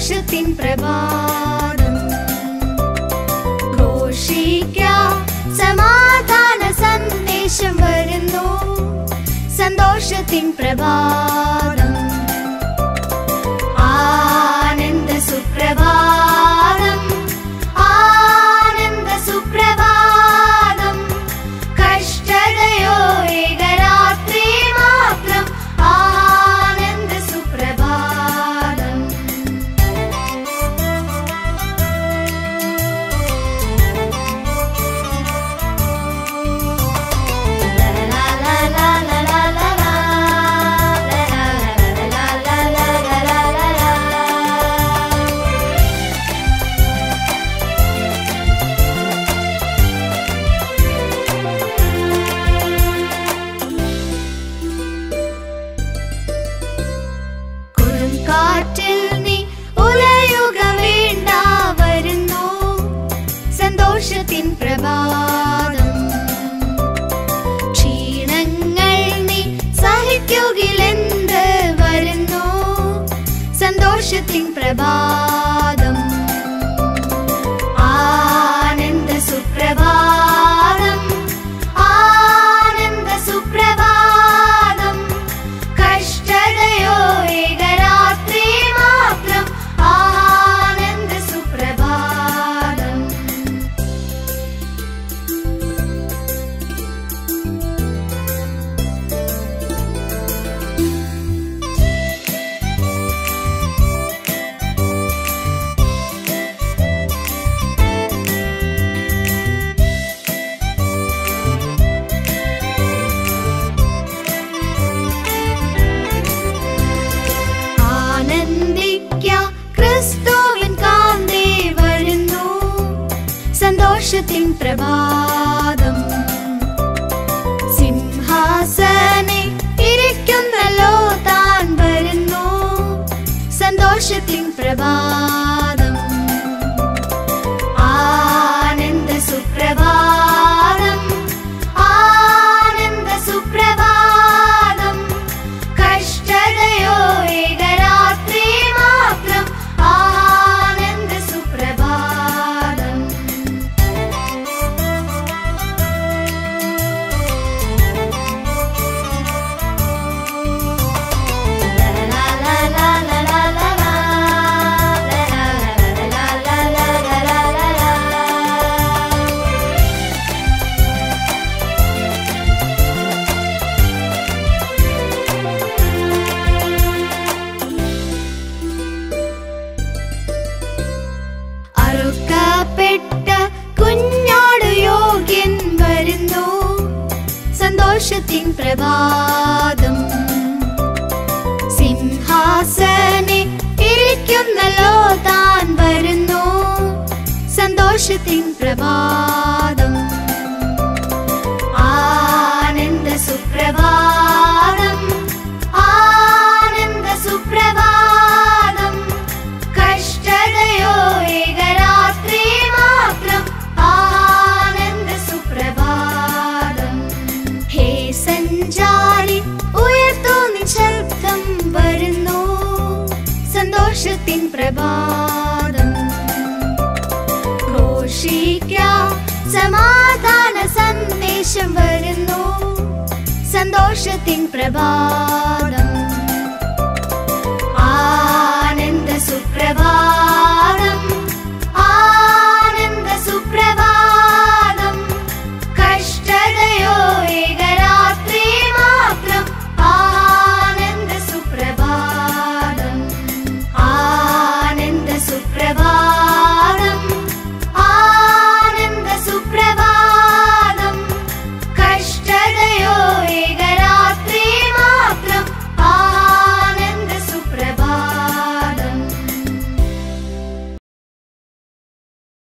സന്തോഷത്തിൻ പ്രഭാതം ഘോഷിക്കാം സമാധാന സന്ദേശം വരുന്നു സന്തോഷത്തിൻ പ്രഭാതം ആനന്ദ സുപ്രഭാതം ആനന്ദ സുപ്രഭാതം കഷ്ടതയോ ഏകരാത്രി മാത്രം ആനന്ദ സുപ്രഭാതം കൊടുങ്കാറ്റിൽ നീ ഉലയുക വേണ്ട വരുന്നു സന്തോഷത്തിൻ പ്രഭാതം ക്ഷീണങ്ങൾ നീ സഹിക്കുകിലെന്ത് വരുന്നു സന്തോഷത്തിൻ പ്രഭാതം ആനന്ദ സുപ്രഭാതം ആനന്ദ സുപ്രഭാതം കഷ്ടതയോ ഏകരാത്രി മാത്രം ആനന്ദ സുപ്രഭാതം ആനന്ദിക്ക ക്രിസ്തുവിൻ കാന്തേ വരുന്നു സന്തോഷത്തിൻ പ്രഭാതം സിംഹാസനെ ഇരിക്കുന്നല്ലോ താൻ വരുന്നു സന്തോഷത്തിൻ പ്രഭാതം ആനന്ദ സുപ്രഭാതം ആനന്ദ സുപ്രഭാതം കഷ്ടതയോ ഏകരാത്രി മാത്രം ആനന്ദ സുപ്രഭാതം അറുക്കപ്പെട്ട കുഞ്ഞാട് യോഗ്യൻ വരുന്നു സന്തോഷത്തിൻ പ്രഭാതം സിംഹാസനെ ഇരിക്കുന്നല്ലോ താൻ വരുന്നു സന്തോഷത്തിൻ പ്രഭാതം ആനന്ദ സുപ്രഭാതം ആനന്ദ സുപ്രഭാതം കഷ്ടതയോ ഏകരാത്രി മാത്രം ആനന്ദ സുപ്രഭാതം ഹേ സഞ്ചാരി ഉയർത്തൂ നിശബ്ദം വരുന്നു സന്തോഷത്തിൻ പ്രഭാതം ഘോഷിക്കാം സമാധാന സന്ദേശം വരുന്നു സന്തോഷത്തിൻ പ്രഭാതം ആ